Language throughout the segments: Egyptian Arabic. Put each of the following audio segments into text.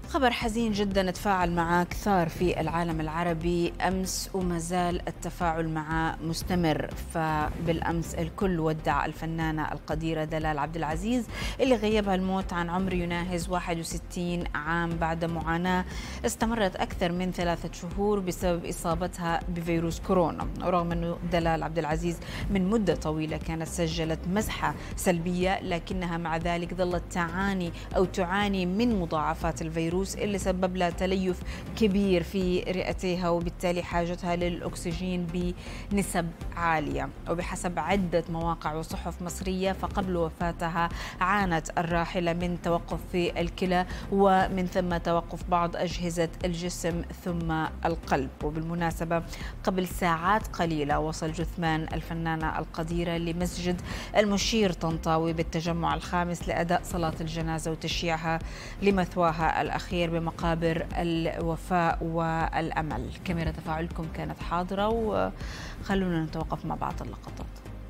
خبر حزين جدا تفاعل معه كثار في العالم العربي امس وما زال التفاعل معه مستمر فبالامس الكل ودع الفنانه القديره دلال عبد العزيز اللي غيبها الموت عن عمر يناهز 61 عام بعد معاناه استمرت اكثر من ثلاثه شهور بسبب اصابتها بفيروس كورونا ورغم انه دلال عبد العزيز من مده طويله كانت سجلت مزحه سلبيه لكنها مع ذلك ظلت تعاني او تعاني من مضاعفات الفيروس الفيروس اللي سبب لها تليف كبير في رئتيها وبالتالي حاجتها للأكسجين بنسب عالية وبحسب عدة مواقع وصحف مصرية فقبل وفاتها عانت الراحلة من توقف في الكلى ومن ثم توقف بعض أجهزة الجسم ثم القلب وبالمناسبة قبل ساعات قليلة وصل جثمان الفنانة القديرة لمسجد المشير طنطاوي بالتجمع الخامس لأداء صلاة الجنازة وتشييعها لمثواها الأخير الأخير بمقابر الوفاء والأمل كاميرا تفاعلكم كانت حاضرة وخلونا نتوقف مع بعض اللقطات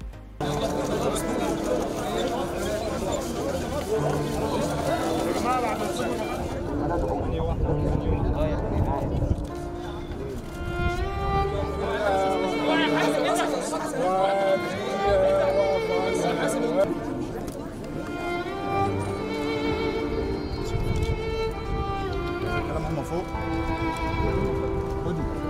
فوق خدي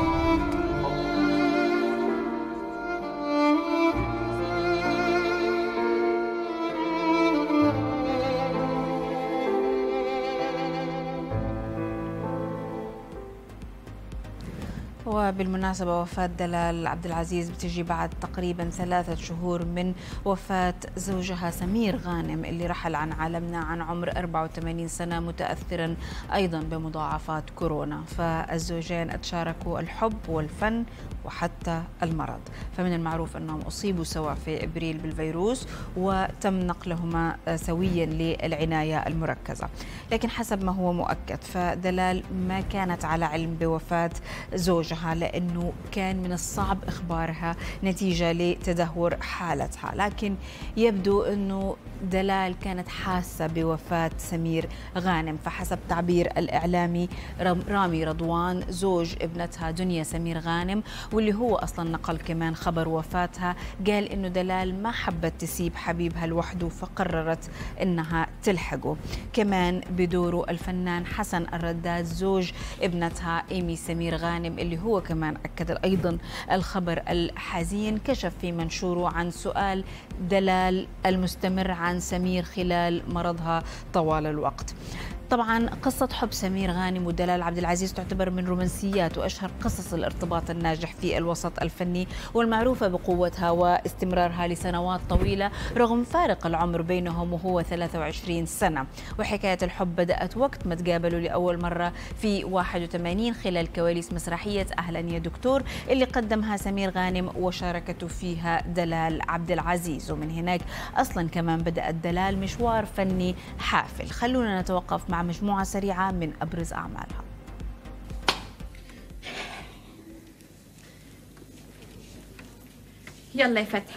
وبالمناسبة وفاة دلال عبد العزيز بتجي بعد تقريبا ثلاثة شهور من وفاة زوجها سمير غانم اللي رحل عن عالمنا عن عمر 84 سنة متأثرا أيضا بمضاعفات كورونا فالزوجين تشاركوا الحب والفن وحتى المرض فمن المعروف أنهم أصيبوا سوا في إبريل بالفيروس وتم نقلهما سويا للعناية المركزة لكن حسب ما هو مؤكد فدلال ما كانت على علم بوفاة زوجها لأنه كان من الصعب إخبارها نتيجة لتدهور حالتها لكن يبدو أنه دلال كانت حاسة بوفاة سمير غانم فحسب تعبير الإعلامي رامي رضوان زوج ابنتها دنيا سمير غانم واللي هو أصلا نقل كمان خبر وفاتها قال إنه دلال ما حبت تسيب حبيبها لوحده فقررت إنها تلحقه كمان بدوره الفنان حسن الرداد زوج ابنتها إيمي سمير غانم اللي هو كمان أكد أيضا الخبر الحزين كشف في منشوره عن سؤال دلال المستمر عن سمير خلال مرضها طوال الوقت طبعا قصة حب سمير غانم ودلال عبد العزيز تعتبر من رومانسيات وأشهر قصص الارتباط الناجح في الوسط الفني والمعروفة بقوتها واستمرارها لسنوات طويلة رغم فارق العمر بينهم وهو 23 سنة وحكاية الحب بدأت وقت ما تقابلوا لأول مرة في 81 خلال كواليس مسرحية أهلا يا دكتور اللي قدمها سمير غانم وشاركته فيها دلال عبد العزيز ومن هناك أصلا كمان بدأت دلال مشوار فني حافل خلونا نتوقف مع مجموعة سريعة من أبرز أعمالها يلا يا فتحي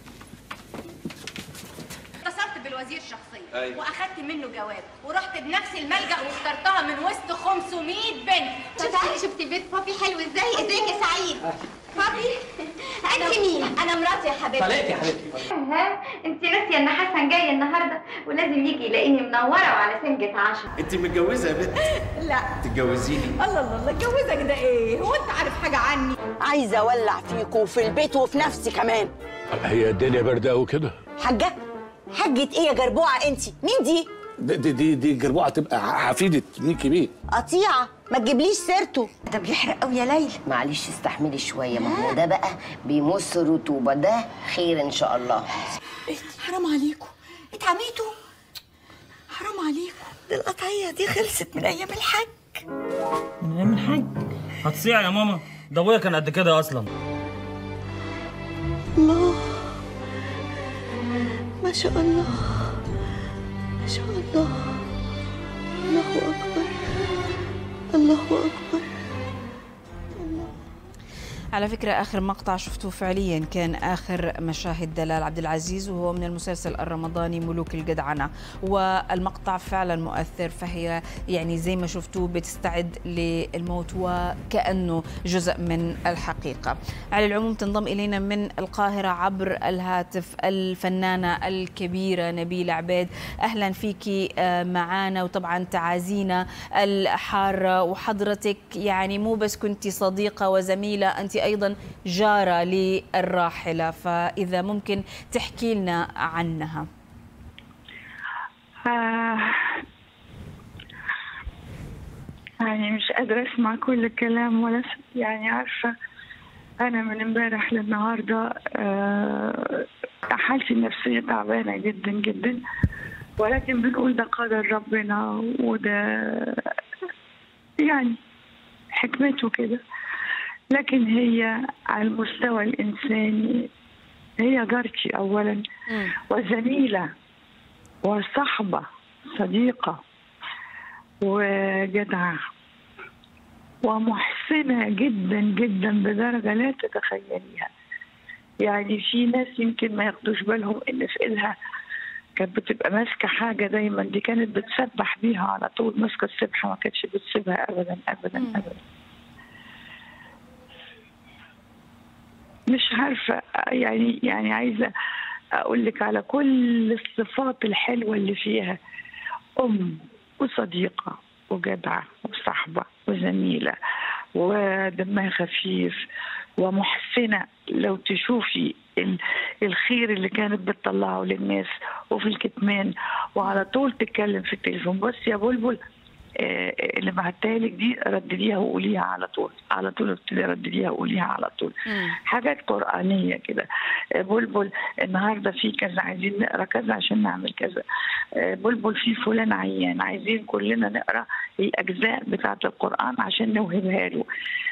اتصلت بالوزير شخصيا أيوة. واخدت منه جواب ورحت بنفس الملجأ واخترتها من وسط 500 بنت تعالي شفتي بيت بابي حلو ازاي ازيك يا سعيد بابي انت مين انا مراتي يا حبيبتي طلعتي يا حبيبتي ها انت ناسيه ان حسن جاي النهارده ولازم يجي يلاقيني منوره وعلى سنجة عشرة انت متجوزه يا بنت لا تتجوزيني الله الله الله اتجوزك ده ايه هو انت عارف حاجه عني عايزه اولع فيكوا وفي البيت وفي نفسي كمان هي الدنيا باردة أوي كده حاجه حاجه ايه يا جربوعه انت مين دي دي دي دي, دي جربوعة تبقى حفيدة ميكي بيه قطيعه ما تجيبليش سيرته ده بيحرق قوي يا ليلى معلش استحملي شويه ما هو ده بقى بيمص الرطوبه ده خير ان شاء الله حرام عليكم اتعميتوا حرام عليكم ده القطعيه دي خلصت من ايام الحج من ايام الحاج هتصيع يا ماما ده ابويا كان قد كده اصلا الله ما شاء الله ما شاء الله الله اكبر الله اكبر على فكرة آخر مقطع شفته فعليا كان آخر مشاهد دلال عبد العزيز وهو من المسلسل الرمضاني ملوك الجدعنة والمقطع فعلا مؤثر فهي يعني زي ما شفتوه بتستعد للموت وكأنه جزء من الحقيقة على العموم تنضم إلينا من القاهرة عبر الهاتف الفنانة الكبيرة نبيلة عبيد أهلا فيك آه، معانا وطبعا تعازينا الحارة وحضرتك يعني مو بس كنت صديقة وزميلة أنت أيضا جارة للراحلة فإذا ممكن تحكي لنا عنها آه يعني مش قادرة أسمع كل الكلام ولا س- يعني عارفة أنا من امبارح للنهاردة آه حالتي النفسية تعبانة جدا جدا ولكن بنقول ده قدر ربنا وده يعني حكمته كده لكن هي على المستوى الإنساني هي جارتي أولا وزميلة وصحبة صديقة وجدعة ومحسنة جدا جدا بدرجة لا تتخيليها يعني في ناس يمكن ما ياخدوش بالهم ان في ايدها كانت بتبقى ماسكة حاجة دايما دي كانت بتسبح بيها على طول ماسكة السبحة ما كانتش بتسيبها ابدا ابدا ابدا مش عارفة يعني يعني عايزة أقول لك على كل الصفات الحلوة اللي فيها أم وصديقة وجدعة وصاحبة وزميلة ودمها خفيف ومحسنة لو تشوفي ال- الخير اللي كانت بتطلعه للناس وفي الكتمان وعلى طول تتكلم في التليفون بص يا بلبل آه، اللي بعتها لك دي ردديها وقوليها على طول على طول ابتدي ردديها وقوليها على طول حاجات قرآنية كده آه، بلبل النهاردة في كذا عايزين نقرا كذا عشان نعمل كذا آه، بلبل في فلان عيان عايزين كلنا نقرا الأجزاء بتاعة القرآن عشان نوهبها له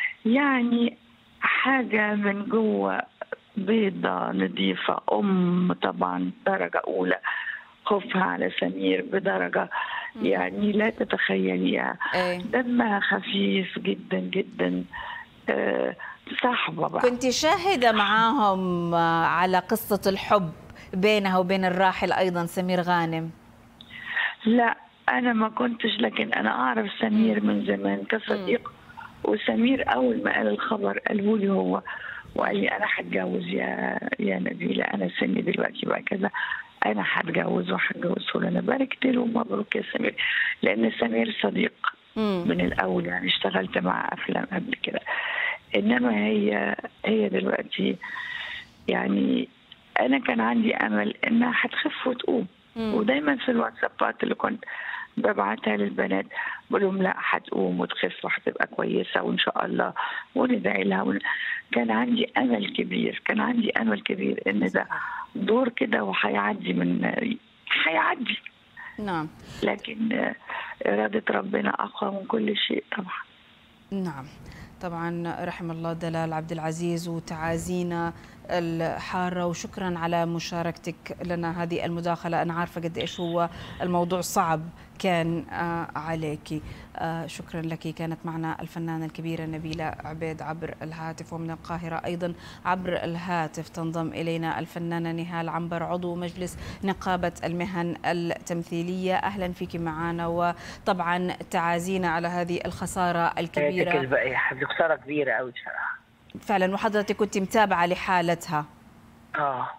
يعني حاجة من جوه بيضة نظيفة أم طبعا درجة أولى خوفها على سمير بدرجة يعني لا تتخيليها إيه. دمها خفيف جدا جدا آه، صاحبة بقى كنت شاهدة معاهم آه، على قصة الحب بينها وبين الراحل أيضا سمير غانم لا أنا ما كنتش لكن أنا أعرف سمير من زمان كصديق وسمير أول ما قال الخبر قاله لي هو وقال لي أنا هتجوز يا يا نبيلة أنا سني دلوقتي بقى كذا أنا هتجوز وهتجوز فلانة باركت له مبروك يا سمير لأن سمير صديق من الأول يعني اشتغلت مع أفلام قبل كده إنما هي هي دلوقتي يعني أنا كان عندي أمل إنها هتخف وتقوم ودايما في الواتسابات اللي كنت ببعتها للبنات بقول لهم لا هتقوم وتخف وهتبقى كويسه وان شاء الله وندعي لها ون... كان عندي امل كبير كان عندي امل كبير ان ده دور كده وهيعدي من هيعدي نعم لكن آه، اراده ربنا اقوى من كل شيء طبعا نعم طبعا رحم الله دلال عبد العزيز وتعازينا الحارة وشكرا على مشاركتك لنا هذه المداخلة أنا عارفة قد إيش هو الموضوع صعب كان آه، عليك آه، شكرا لك كانت معنا الفنانة الكبيرة نبيلة عبيد عبر الهاتف ومن القاهرة أيضا عبر الهاتف تنضم إلينا الفنانة نهال عنبر عضو مجلس نقابة المهن التمثيلية أهلا فيك معنا وطبعا تعازينا على هذه الخسارة الكبيرة حياتك الباقية حبيبي خسارة كبيرة قوي بصراحة فعلا وحضرتك كنت متابعة لحالتها اه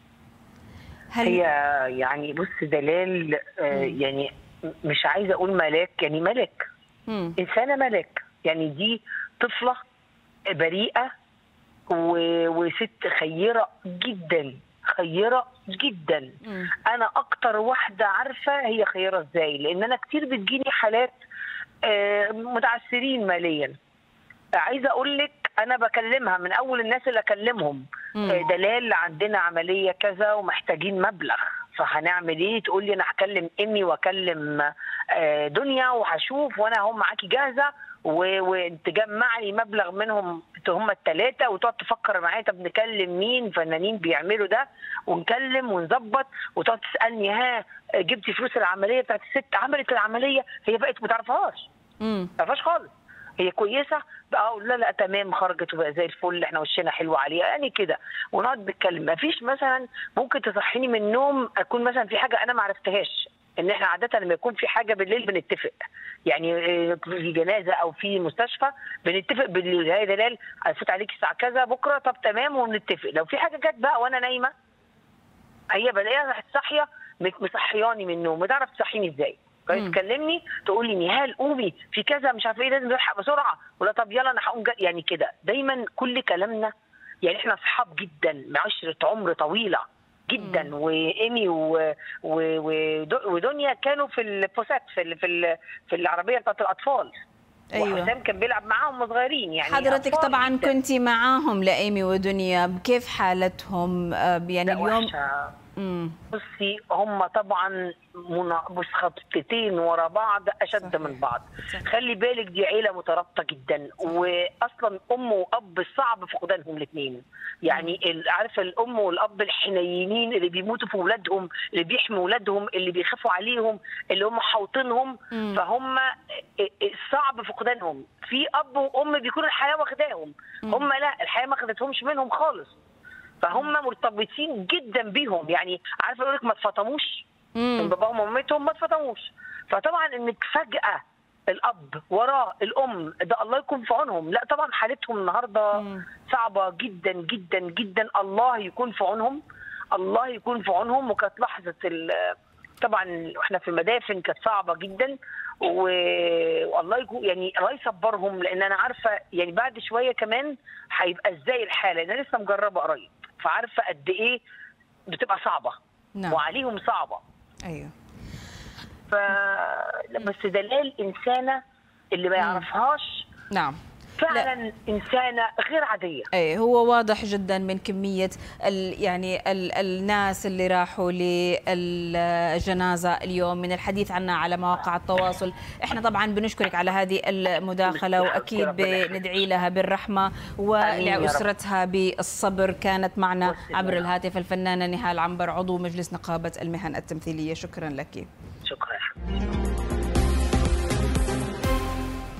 هل هي يعني بص دلال آه يعني م- مش عايزة أقول ملاك يعني ملك مم. إنسانة ملك يعني دي طفلة بريئة و- وست خيرة جدا خيرة جدا مم. انا اكتر واحده عارفه هي خيره ازاي لان انا كتير بتجيني حالات آه، متعثرين ماليا عايزه اقول لك انا بكلمها من اول الناس اللي اكلمهم مم. آه، دلال عندنا عمليه كذا ومحتاجين مبلغ فهنعمل ايه تقول لي انا هكلم امي واكلم آه، دنيا وهشوف وانا هم معاكي جاهزه و- وتجمع لي مبلغ منهم هم الثلاثه وتقعد تفكر معايا طب نكلم مين فنانين بيعملوا ده ونكلم ونظبط وتقعد تسالني ها جبتي فلوس العمليه بتاعت الست عملت العمليه هي بقت ما تعرفهاش مم. ما تعرفهاش خالص هي كويسه بقى اقول لا لا تمام خرجت وبقى زي الفل احنا وشنا حلو عليها يعني كده ونقعد نتكلم ما فيش مثلا ممكن تصحيني من النوم اكون مثلا في حاجه انا ما عرفتهاش ان احنا عاده لما يكون في حاجه بالليل بنتفق يعني آه، في جنازه او في مستشفى بنتفق بالليل يا دلال هفوت عليك الساعه كذا بكره طب تمام ونتفق لو في حاجه جت بقى وانا نايمه هي بلاقيها راحت صاحيه مت- مصحياني من النوم بتعرف تصحيني ازاي كويس تكلمني تقول لي نهال قومي في كذا مش عارفه ايه لازم نلحق بسرعه ولا طب يلا انا هقوم جا- يعني كده دايما كل كلامنا يعني احنا اصحاب جدا عشره عمر طويله جدا وايمي و... و... ودو- ودنيا كانوا في البوسات في ال... في ال... في العربيه بتاعت الاطفال أيوة. وحسام كان بيلعب معاهم وهم صغيرين يعني حضرتك أطفال طبعا جداً. كنت معاهم لإيمي ودنيا كيف حالتهم آه، يعني لا اليوم وحشة. مم. بصي هم طبعا منا- بص خطتين ورا بعض اشد صحيح. من بعض صحيح. خلي بالك دي عيله مترابطه جدا واصلا ام واب صعب فقدانهم الاثنين يعني ال- عارفه الام والاب الحنينين اللي بيموتوا في اولادهم اللي بيحموا اولادهم اللي بيخافوا عليهم اللي هم حاوطينهم مم. فهم صعب فقدانهم في اب وام بيكونوا الحياه واخداهم هم لا الحياه ما خدتهمش منهم خالص فهم مرتبطين جدا بيهم يعني عارفه اقول لك ما اتفطموش من مم. باباهم ومامتهم ما اتفطموش فطبعا انك فجاه الاب وراه الام ده الله يكون في عونهم لا طبعا حالتهم النهارده مم. صعبه جدا جدا جدا الله يكون في عونهم الله يكون في عونهم وكانت لحظه ال- طبعا احنا في المدافن كانت صعبه جدا و- والله يكون يعني الله يصبرهم لان انا عارفه يعني بعد شويه كمان هيبقى ازاي الحاله انا لسه مجربه قريب فعارفه قد ايه بتبقى صعبه نعم وعليهم صعبه أيوه ف بس دلال انسانه اللي ما يعرفهاش نعم فعلا انسانه غير عاديه اي هو واضح جدا من كميه ال يعني ال الناس اللي راحوا للجنازه اليوم من الحديث عنها على مواقع التواصل احنا طبعا بنشكرك على هذه المداخله واكيد بندعي لها بالرحمه آمين يا رب. ولاسرتها بالصبر كانت معنا والسلامة. عبر الهاتف الفنانه نهال عنبر عضو مجلس نقابه المهن التمثيليه شكرا لك شكرا